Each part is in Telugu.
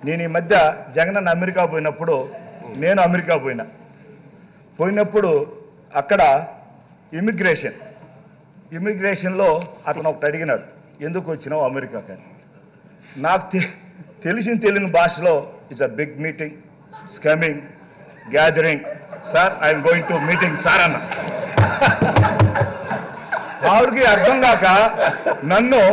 నేను ఈ మధ్య జగనన్న అమెరికా పోయినప్పుడు నేను అమెరికా పోయినా పోయినప్పుడు అక్కడ ఇమిగ్రేషన్ ఇమిగ్రేషన్లో అతను ఒకటి అడిగినాడు ఎందుకు వచ్చినావు అమెరికాకి అని నాకు తె- తెలిసిన తెలియని భాషలో it's a big meeting scumming gathering sir I'm going to meeting sir అన్న ఆవిడకి అర్థం కాక నన్ను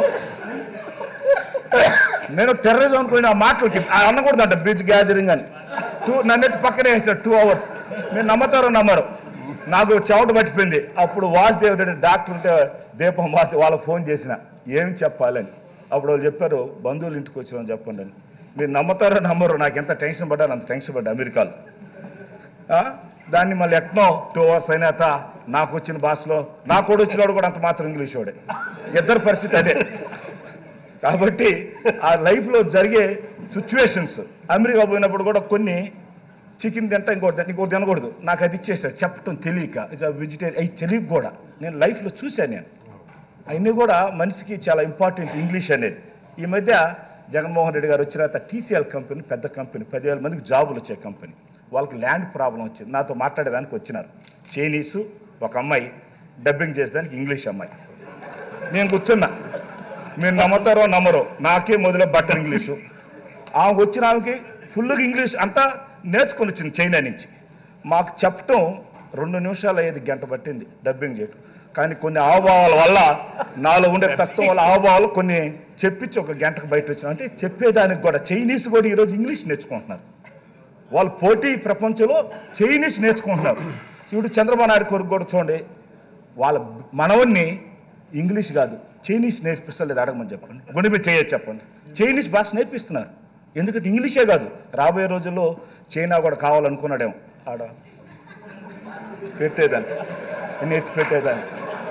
నేను టెర్రరిజం అనుకుని ఆ మాటలకి ఆ అనకూడదంట బీచ్ గ్యాదరింగ్ అని టూ నన్నెత్తి పక్కనే వేసాడు టూ అవర్స్ మీరు నమ్మతారో నమ్మరు నాకు చెమట పట్టిపోయింది అప్పుడు వాసుదేవ్ రెడ్డి డాక్టర్ ఉంటే దీపం వాసి వాళ్ళకి ఫోన్ చేసిన ఏం చెప్పాలని అప్పుడు వాళ్ళు చెప్పారు బంధువులు ఇంటికి వచ్చినామని చెప్పండి అని మీరు నమ్మతారో నమ్మరు నాకు ఎంత టెన్షన్ పడ్డాను అంత టెన్షన్ పడ్డా అమెరికాలో ఆ? దాన్ని మళ్ళీ ఎట్నో టూ అవర్స్ అయినాక నాకు వచ్చిన భాషలో నా కూడా వచ్చినవాడు కూడా అంత మాత్రం ఇంగ్లీష్ వాడే ఇద్దరు పరిస్థితి అదే కాబట్టి ఆ లైఫ్లో జరిగే సిచ్యువేషన్స్ అమెరికా పోయినప్పుడు కూడా కొన్ని చికెన్ తింటా ఇంకోటి తింటా, ఇంకోటి తినకూడదు నాకు అది ఇచ్చేసారు చెప్పటం తెలియక ఇట్స్ వెజిటేరియన్ అవి తెలియక కూడా నేను లైఫ్లో చూశాను నేను అవన్నీ కూడా మనిషికి చాలా ఇంపార్టెంట్ ఇంగ్లీష్ అనేది ఈ మధ్య జగన్మోహన్ రెడ్డి గారు వచ్చిన తర్వాత టీసీఎల్ కంపెనీ పెద్ద కంపెనీ పదివేల మందికి జాబులు వచ్చే కంపెనీ వాళ్ళకి ల్యాండ్ ప్రాబ్లం వచ్చింది నాతో మాట్లాడేదానికి వచ్చినారు చైనీసు ఒక అమ్మాయి డబ్బింగ్ చేసేదానికి ఇంగ్లీష్ అమ్మాయి నేను కూర్చున్నా మీరు నమ్ముతారో నమ్మరో నాకే మొదలే బట్టర్ ఇంగ్లీషు ఆమెకు వచ్చిన ఆమెకి ఫుల్గా ఇంగ్లీష్ అంతా నేర్చుకొని వచ్చింది చైనా నుంచి మాకు చెప్పటం రెండు నిమిషాలు అయ్యేది గంట పట్టింది డబ్బింగ్ చేయటం కానీ కొన్ని ఆవభావాల వల్ల నాలో ఉండే తత్వం వల్ల ఆవభావాలు కొన్ని చెప్పించి ఒక గంటకు బయట వచ్చిన అంటే చెప్పేదానికి కూడా చైనీస్ కూడా ఈరోజు ఇంగ్లీష్ నేర్చుకుంటున్నారు వాళ్ళు పోటీ ప్రపంచంలో చైనీస్ నేర్చుకుంటున్నారు ఇప్పుడు చంద్రబాబు నాయుడు కొరకు కూడా చూడండి వాళ్ళ మనవన్ని ఇంగ్లీష్ కాదు చైనీస్ నేర్పిస్తలేదు అడగమని చెప్పండి గుండె మీద చేయొచ్చు చెప్పండి చైనీస్ భాష నేర్పిస్తున్నారు ఎందుకంటే ఇంగ్లీషే కాదు రాబోయే రోజుల్లో చైనా కూడా కావాలనుకున్నాడేమో ఆడ పెట్టేదాన్ని నేర్చి పెట్టేదాన్ని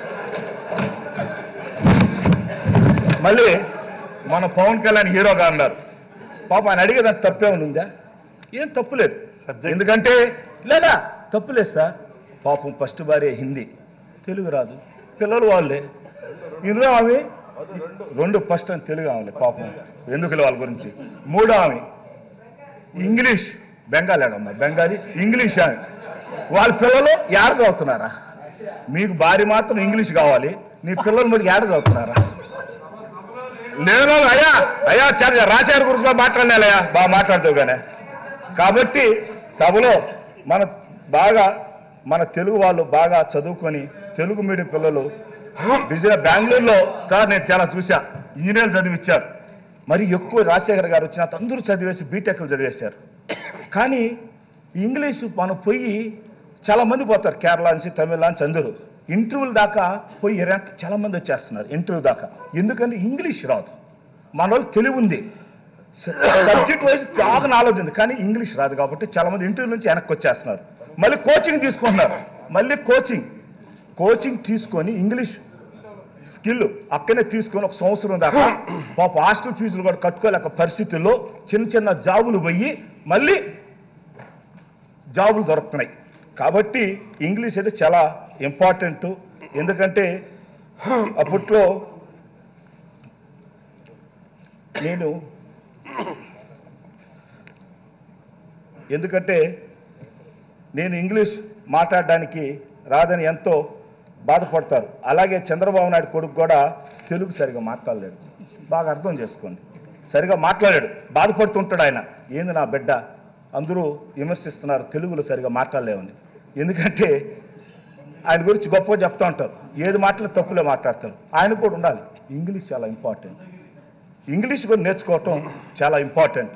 మళ్ళీ మన పవన్ కళ్యాణ్ హీరోగా అన్నారు పాప ఆయన అడిగేదానికి తప్పే ఉందా ఏం తప్పులేదు Subject. ఎందుకంటే లేదా తప్పులేదు సార్ పాపం ఫస్ట్ భార్య హిందీ తెలుగు రాదు పిల్లలు వాళ్ళే ఇందులో ఆమె రెండు ఫస్ట్ అని తెలుగు ఆమె పాపం ఎందుకు వాళ్ళ గురించి మూడో ఆమె ఇంగ్లీష్ బెంగాలీ ఆడమ్మ బెంగాలీ ఇంగ్లీష్ ఆమె వాళ్ళ పిల్లలు ఏడ చదువుతున్నారా మీకు భార్య మాత్రం ఇంగ్లీష్ కావాలి నీ పిల్లలు మరి ఏడ చదువుతున్నారా నేను అయ్యా అయ్యా చాలా రాశారు గురించి మాట్లాడినాలయ్యా బాగా మాట్లాడుతావు కానీ కాబట్టి సభలో మన బాగా మన తెలుగు వాళ్ళు బాగా చదువుకొని తెలుగు మీడియం పిల్లలు బిజినెస్ బెంగళూరులో సార్ నేను చాలా చూసా ఇంజనీర్లు చదివించారు మరి ఎక్కువ రాజశేఖర్ గారు వచ్చిన అందరూ చదివేసి బీటెక్లు చదివేశారు కానీ ఇంగ్లీషు మనం పోయి చాలా మంది పోతారు కేరళ నుంచి తమిళ నుంచి అందరూ ఇంటర్వ్యూల దాకా పోయి ఇరవై చాలా మంది వచ్చేస్తున్నారు ఇంటర్వ్యూ దాకా ఎందుకంటే ఇంగ్లీష్ రాదు మన వాళ్ళు తెలివి ఉంది సబ్జెక్ట్ వైజ్ బాగా నాలెడ్జ్ ఉంది కానీ ఇంగ్లీష్ రాదు కాబట్టి చాలా మంది ఇంటర్వ్యూ నుంచి వెనక్కి వచ్చేస్తున్నారు మళ్ళీ కోచింగ్ తీసుకుంటున్నారు మళ్ళీ కోచింగ్ కోచింగ్ తీసుకొని ఇంగ్లీష్ స్కిల్ అక్కనే తీసుకొని ఒక సంవత్సరం దాకా పాప హాస్టల్ ఫీజులు కూడా కట్టుకోలేక పరిస్థితుల్లో చిన్న చిన్న జాబులు పోయి మళ్ళీ జాబులు దొరుకుతున్నాయి కాబట్టి ఇంగ్లీష్ అయితే చాలా ఇంపార్టెంట్ ఎందుకంటే అప్పట్లో నేను ఎందుకంటే నేను ఇంగ్లీష్ మాట్లాడడానికి రాదని ఎంతో బాధపడతారు అలాగే చంద్రబాబు నాయుడు కొడుకు కూడా తెలుగు సరిగా మాట్లాడలేడు బాగా అర్థం చేసుకోండి సరిగా మాట్లాడాడు బాధపడుతుంటాడు ఆయన ఏంది నా బిడ్డ అందరూ విమర్శిస్తున్నారు తెలుగులో సరిగా మాట్లాడలేమని ఎందుకంటే ఆయన గురించి గొప్పగా చెప్తా ఉంటారు ఏది మాట్లాడి తప్పులే మాట్లాడతారు ఆయన కూడా ఉండాలి ఇంగ్లీష్ చాలా ఇంపార్టెంట్ ఇంగ్లీష్ కూడా నేర్చుకోవటం చాలా ఇంపార్టెంట్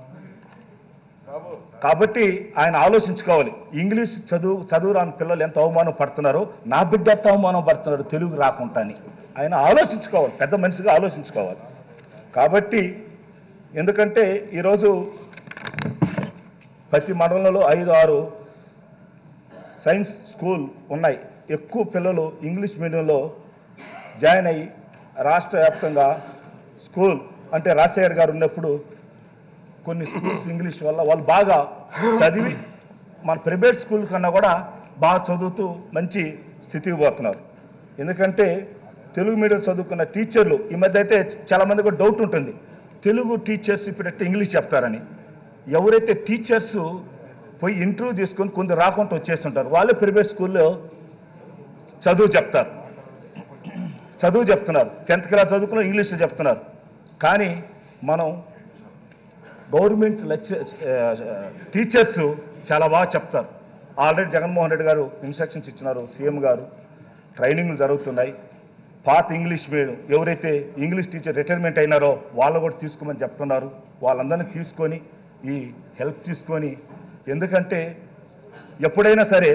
కాబట్టి ఆయన ఆలోచించుకోవాలి ఇంగ్లీష్ చదువు చదువు రాని పిల్లలు ఎంత అవమానం పడుతున్నారో నా బిడ్డ ఎంత అవమానం పడుతున్నారు తెలుగు రాకుండా అని ఆయన ఆలోచించుకోవాలి పెద్ద మనిషిగా ఆలోచించుకోవాలి కాబట్టి ఎందుకంటే ఈరోజు ప్రతి మండలంలో ఐదు ఆరు సైన్స్ స్కూల్ ఉన్నాయి ఎక్కువ పిల్లలు ఇంగ్లీష్ మీడియంలో జాయిన్ అయ్యి రాష్ట్ర వ్యాప్తంగా స్కూల్ అంటే రాజశేఖర్ గారు ఉన్నప్పుడు కొన్ని స్కూల్స్ ఇంగ్లీష్ వల్ల వాళ్ళు బాగా చదివి మన ప్రైవేట్ స్కూల్ కన్నా కూడా బాగా చదువుతూ మంచి స్థితికి పోతున్నారు ఎందుకంటే తెలుగు మీడియం చదువుకున్న టీచర్లు ఈ మధ్య అయితే చాలా మంది కూడా డౌట్ ఉంటుంది తెలుగు టీచర్స్ ఇప్పుడు ఇంగ్లీష్ చెప్తారని ఎవరైతే టీచర్స్ పోయి ఇంటర్వ్యూ తీసుకొని కొందరు రాకుండా వచ్చేస్తుంటారు వాళ్ళే ప్రైవేట్ స్కూల్లో చదువు చెప్తారు చదువు చెప్తున్నారు టెన్త్ క్లాస్ చదువుకున్న ఇంగ్లీష్ చెప్తున్నారు కానీ మనం గవర్నమెంట్ లెక్చర్ టీచర్స్ చాలా బాగా చెప్తారు ఆల్రెడీ జగన్మోహన్ రెడ్డి గారు ఇన్స్ట్రక్షన్స్ ఇచ్చినారు సీఎం గారు ట్రైనింగ్లు జరుగుతున్నాయి పాత ఇంగ్లీష్ మీడియం ఎవరైతే ఇంగ్లీష్ టీచర్ రిటైర్మెంట్ అయినారో వాళ్ళు కూడా తీసుకోమని చెప్తున్నారు వాళ్ళందరినీ తీసుకొని ఈ హెల్ప్ తీసుకొని ఎందుకంటే ఎప్పుడైనా సరే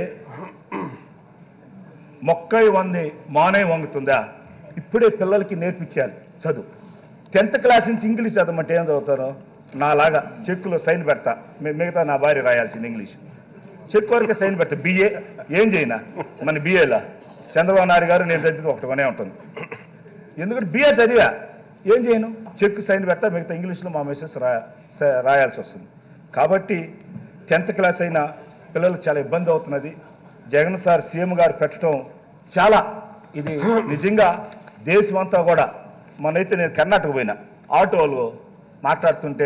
మొక్కై వంది మానే వంగుతుందా ఇప్పుడే పిల్లలకి నేర్పించాలి చదువు టెన్త్ క్లాస్ నుంచి ఇంగ్లీష్ చదవమంటే ఏం చదువుతారు నాలాగా చెక్కులో సైన్ పెడతా మి- మిగతా నా భార్య రాయాల్సింది ఇంగ్లీష్ చెక్ వరకే సైన్ పెడతా బిఏ ఏం చేయనా మన బిఏలా చంద్రబాబు నాయుడు గారు నేను చదివితే ఒకటిగానే ఉంటుంది ఎందుకంటే బిఏ చదివా ఏం చేయను చెక్ సైన్ పెడతా మిగతా ఇంగ్లీష్లో మా మెసేజ్ రా స- రాయాల్సి వస్తుంది కాబట్టి టెన్త్ క్లాస్ అయినా పిల్లలకు చాలా ఇబ్బంది అవుతున్నది జగన్ సార్ సీఎం గారు పెట్టడం చాలా ఇది నిజంగా దేశం అంతా కూడా మొన్నైతే నేను కర్ణాటక పోయినా ఆటోలు మాట్లాడుతుంటే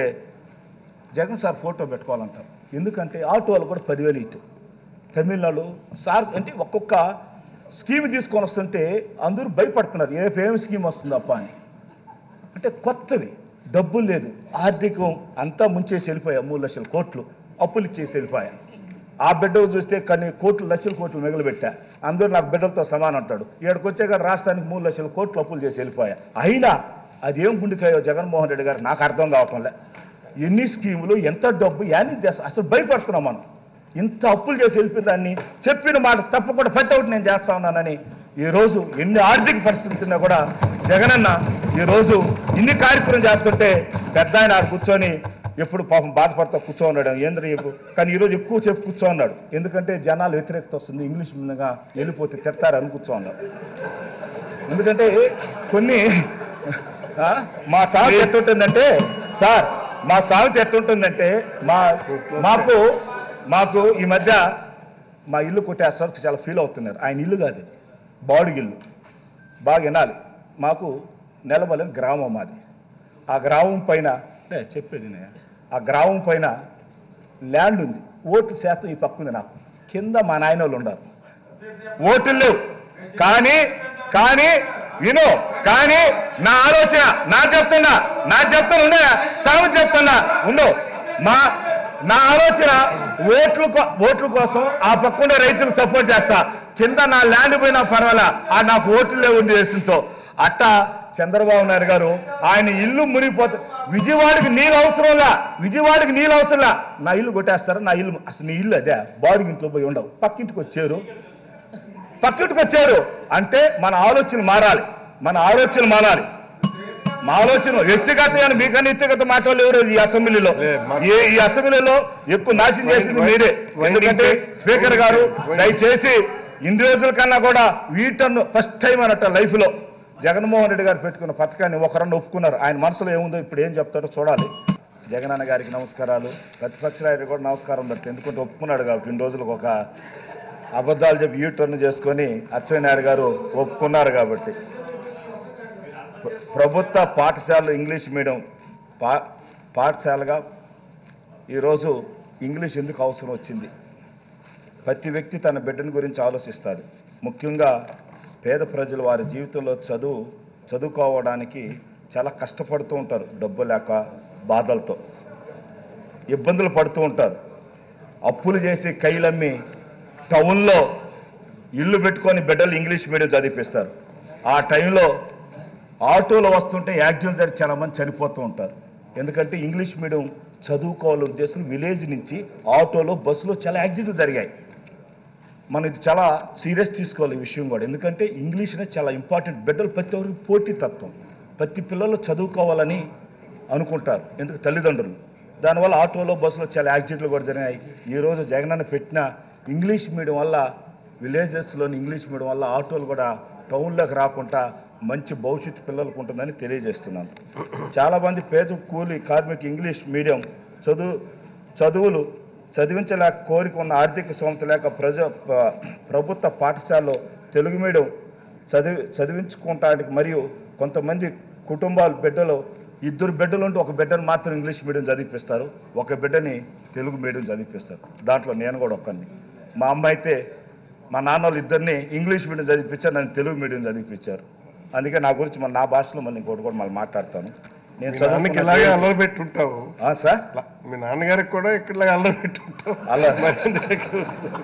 జగన్ సార్ ఫోటో పెట్టుకోవాలంటారు ఎందుకంటే ఆటో వాళ్ళు కూడా పదివేలు ఇటు తమిళనాడు సార్ అంటే ఒక్కొక్క స్కీమ్ తీసుకొని వస్తుంటే అందరూ భయపడుతున్నారు ఏ ఏం స్కీమ్ వస్తుందప్ప అని అంటే కొత్తవి డబ్బులు లేదు ఆర్థికం అంతా ముంచేసి వెళ్ళిపోయా మూడు లక్షల కోట్లు అప్పులు ఇచ్చేసి వెళ్ళిపోయా ఆ బిడ్డ చూస్తే కొన్ని కోట్లు లక్షల కోట్లు మిగిలిపెట్టా అందరూ నాకు బిడ్డలతో సమానం అంటాడు ఇక్కడికి వచ్చాక రాష్ట్రానికి మూడు లక్షల కోట్లు అప్పులు చేసి వెళ్ళిపోయా అయినా అదేం గుండెకాయో జగన్మోహన్ రెడ్డి గారు నాకు అర్థం కావటంలే ఎన్ని స్కీములు ఎంత డబ్బు యాని చేస్తా అసలు భయపడుతున్నాం మనం ఇంత అప్పులు చేసి వెళ్ళిపోయిన దాన్ని చెప్పిన మాట తప్పకుండా ఫట్ అవుట్ నేను చేస్తా ఉన్నానని ఈరోజు ఎన్ని ఆర్థిక పరిస్థితులు ఉన్నా కూడా జగనన్న ఈరోజు ఇన్ని కార్యక్రమం చేస్తుంటే పెద్ద ఆయన ఆడ కూర్చొని ఎప్పుడు పాపం బాధపడతా కూర్చో ఉన్నాడు ఏంద్ర చెప్పు కానీ ఈరోజు ఎక్కువ చెప్పు కూర్చో ఉన్నాడు ఎందుకంటే జనాలు వ్యతిరేకత వస్తుంది ఇంగ్లీష్ మీదుగా వెళ్ళిపోతే తిడతారని కూర్చో ఉన్నాడు ఎందుకంటే కొన్ని ఆ, మా సాగు ఎట్టుంటుందంటే సార్ మా సాగు ఎట్టుంటుందంటే మా మాకు మాకు ఈ మధ్య మా ఇల్లు కొట్టేస్తారు చాలా ఫీల్ అవుతున్నారు ఆయన ఇల్లు కాదు బాడుగి ఇల్లు బాగా వినాలి మాకు నెలబలని గ్రామం మాది ఆ గ్రామం పైన లే, చెప్పేది నేను ఆ గ్రామం పైన ల్యాండ్ ఉంది ఓటు శాతం ఈ పక్క ఉంది నాకు కింద మా నాయన వాళ్ళు ఉన్నారు ఓటులు లేవు కానీ కానీ విను కానీ నా ఆలోచన నా చెప్తున్నా నా చెప్తున్నా ఉండే సాగు చెప్తున్నా ఉండు మా నా ఆలోచన ఓట్లు కో- ఓట్ల కోసం ఆ పక్కనే రైతులకు సపోర్ట్ చేస్తా కింద నా ల్యాండ్ పోయినా పర్వాలా ఆ నాకు ఓట్లు లేవు దేశంతో అట్టా చంద్రబాబు నాయుడు గారు ఆయన ఇల్లు మునిగిపోతే విజయవాడకి నీళ్ళు అవసరంలా విజయవాడకి నీళ్ళు అవసరంలా నా ఇల్లు కొట్టేస్తారా నా ఇల్లు అసలు నీ ఇల్లు అదే బాడీ ఇంట్లో పోయి ఉండవు పక్కింటికి వచ్చారు పక్కటికి వచ్చారు అంటే మన ఆలోచన మారాలి మన ఆలోచన మారాలి మా ఆలోచన వ్యక్తిగత మీకన్నా వ్యక్తిగత మాటలు ఎవరు ఈ అసెంబ్లీలో లే, మా- ఏ ఈ అసెంబ్లీలో ఎక్కువ నాశనం చేసింది మీరే ఎందుకంటే స్పీకర్ గారు దయచేసి ఇన్ని రోజుల కన్నా కూడా వీటన్ను ఫస్ట్ టైం అన్నట్ట లైఫ్ లో జగన్మోహన్ రెడ్డి గారు పెట్టుకున్న పథకాన్ని ఒకరన్నా ఒప్పుకున్నారు ఆయన మనసులో ఏముందో ఇప్పుడు ఏం చెప్తారో చూడాలి జగనన్న గారికి నమస్కారాలు ప్రతిపక్ష నాయకుడు కూడా నమస్కారం పెడతారు ఎందుకంటే ఒప్పుకున్నాడు కాబట్టి ఇన్ని రోజులకు ఒక అబద్ధాలు చెప్పి యూ టర్న్ చేసుకొని అచ్చెన్నాయుడు గారు ఒప్పుకున్నారు కాబట్టి ప్ర- ప్రభుత్వ పాఠశాలలు ఇంగ్లీష్ మీడియం పా పాఠశాలగా ఈరోజు ఇంగ్లీష్ ఎందుకు అవసరం వచ్చింది ప్రతి వ్యక్తి తన బిడ్డని గురించి ఆలోచిస్తాడు ముఖ్యంగా పేద ప్రజలు వారి జీవితంలో చదువు చదువుకోవడానికి చాలా కష్టపడుతూ ఉంటారు డబ్బు లేక బాధలతో ఇబ్బందులు పడుతూ ఉంటారు అప్పులు చేసి కైలమ్మి టౌన్లో ఇల్లు పెట్టుకొని బిడ్డలు ఇంగ్లీష్ మీడియం చదివిపిస్తారు ఆ టైంలో ఆటోలో వస్తుంటే యాక్సిడెంట్ జరిగి చాలా మంది చనిపోతూ ఉంటారు ఎందుకంటే ఇంగ్లీష్ మీడియం చదువుకోవాలనే ఉద్దేశం విలేజ్ నుంచి ఆటోలో బస్సులో చాలా యాక్సిడెంట్లు జరిగాయి మనం ఇది చాలా సీరియస్ తీసుకోవాలి ఈ విషయం కూడా ఎందుకంటే ఇంగ్లీష్ అనేది చాలా ఇంపార్టెంట్ బిడ్డలు ప్రతి ఒక్కరికి పోటీ తత్వం ప్రతి పిల్లలు చదువుకోవాలని అనుకుంటారు ఎందుకు తల్లిదండ్రులు దానివల్ల ఆటోలో బస్సులో చాలా యాక్సిడెంట్లు కూడా జరిగాయి ఈరోజు జగనన్న పెట్టిన ఇంగ్లీష్ మీడియం వల్ల విలేజెస్లోని ఇంగ్లీష్ మీడియం వల్ల ఆటోలు కూడా టౌన్లోకి రాకుండా మంచి భవిష్యత్తు పిల్లలకు ఉంటుందని తెలియజేస్తున్నాను చాలామంది పేద కూలి కార్మిక ఇంగ్లీష్ మీడియం చదువు చదువులు చదివించలేక కోరిక ఉన్న ఆర్థిక స్తోమత లేక ప్రజ ప- ప్రభుత్వ పాఠశాలలో తెలుగు మీడియం చదివి చదివించుకోవటానికి మరియు కొంతమంది కుటుంబాలు బిడ్డలు ఇద్దరు బిడ్డలు ఉంటే ఒక బిడ్డను మాత్రం ఇంగ్లీష్ మీడియం చదివిపిస్తారు ఒక బిడ్డని తెలుగు మీడియం చదివిపిస్తారు దాంట్లో నేను కూడా ఒక్కడిని మా అమ్మ అయితే మా నాన్న వాళ్ళు ఇద్దరిని ఇంగ్లీష్ మీడియం చదివిపించారు నన్ను తెలుగు మీడియం చదివిపించారు అందుకే నా గురించి మన నా భాషలో మళ్ళీ ఇంకోటి కూడా మళ్ళీ మాట్లాడతాను నేను మీ నాన్నకి ఇలాగే చదువుకున్న అల్లరి పెట్టి ఉంటావు ఆ, సార్ అలా, మీ నాన్నగారికి కూడా ఇక్కడలాగా అల్లరి పెట్టి ఉంటావు అలా మరి ఎందుకు ఇక్కడ వచ్చావు?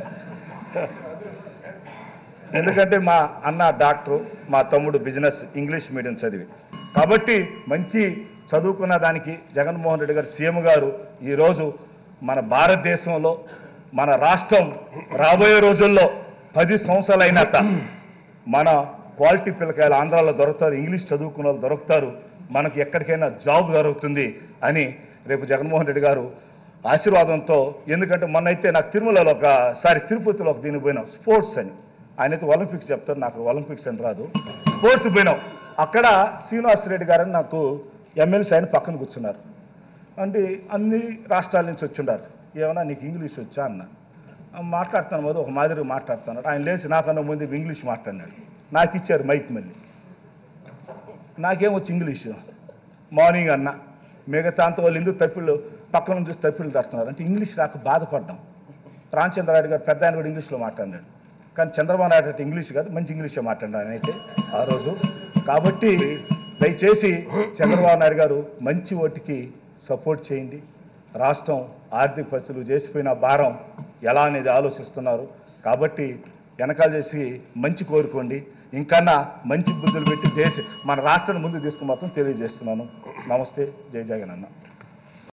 ఎందుకంటే మా అన్న డాక్టర్ మా తమ్ముడు బిజినెస్ ఇంగ్లీష్ మీడియం చదివి కాబట్టి మంచి చదువుకున్న దానికి జగన్మోహన్ రెడ్డి గారు సీఎం గారు ఈరోజు మన భారతదేశంలో మన రాష్ట్రం రాబోయే రోజుల్లో పది సంవత్సరాలు అయినాక మన క్వాలిటీ పిల్లకాయలు ఆంధ్రాలో దొరుకుతారు ఇంగ్లీష్ చదువుకున్న వాళ్ళు దొరుకుతారు మనకి ఎక్కడికైనా జాబ్ దొరుకుతుంది అని రేపు జగన్మోహన్ రెడ్డి గారు ఆశీర్వాదంతో ఎందుకంటే మొన్నైతే నాకు తిరుమలలో ఒకసారి తిరుపతిలో ఒక దీనికి పోయినాం స్పోర్ట్స్ అని ఆయన అయితే ఒలింపిక్స్ చెప్తారు నాకు ఒలింపిక్స్ అని రాదు స్పోర్ట్స్ పోయినాం అక్కడ శ్రీనివాస్ రెడ్డి గారని నాకు ఎమ్మెల్సీ ఆయన పక్కన కూర్చున్నారు అంటే అన్ని రాష్ట్రాల నుంచి వచ్చిండారు ఏమన్నా నీకు ఇంగ్లీష్ వచ్చా అన్న "ఆ, మాట్లాడుతాను మధు ఒక మాదిరి మాట్లాడుతున్నాడు ఆయన లేచి నాకన్నా ముందు ఇంగ్లీష్ మాట్లాడినాడు నాకు ఇచ్చారు మైక్ మళ్ళీ నాకేం వచ్చి ఇంగ్లీషు మార్నింగ్ అన్న మిగతా అంత వాళ్ళు ఎందుకు తప్పిళ్ళు పక్కన నుంచి చూసి తప్పిళ్ళు తడుతున్నారు అంటే ఇంగ్లీష్ రాక బాధపడ్డాం రామచంద్రరాయుడు గారు పెద్ద ఆయన కూడా ఇంగ్లీష్లో మాట్లాడాడు కానీ చంద్రబాబు నాయుడు అంటే ఇంగ్లీష్ కాదు మంచి ఇంగ్లీషే మాట్లాడాడు ఆయన అయితే ఆ రోజు కాబట్టి దయచేసి చంద్రబాబు నాయుడు గారు మంచి ఓటుకి సపోర్ట్ చేయండి రాష్ట్రం ఆర్థిక పరిస్థితులు చేసిపోయిన భారం ఎలా అనేది ఆలోచిస్తున్నారు కాబట్టి వెనకాల చేసి మంచి కోరుకోండి ఇంకన్నా మంచి బుద్ధులు పెట్టి దేశ మన రాష్ట్రాన్ని ముందుకు తీసుకుని మాత్రం తెలియజేస్తున్నాను నమస్తే జై జగన్ అన్న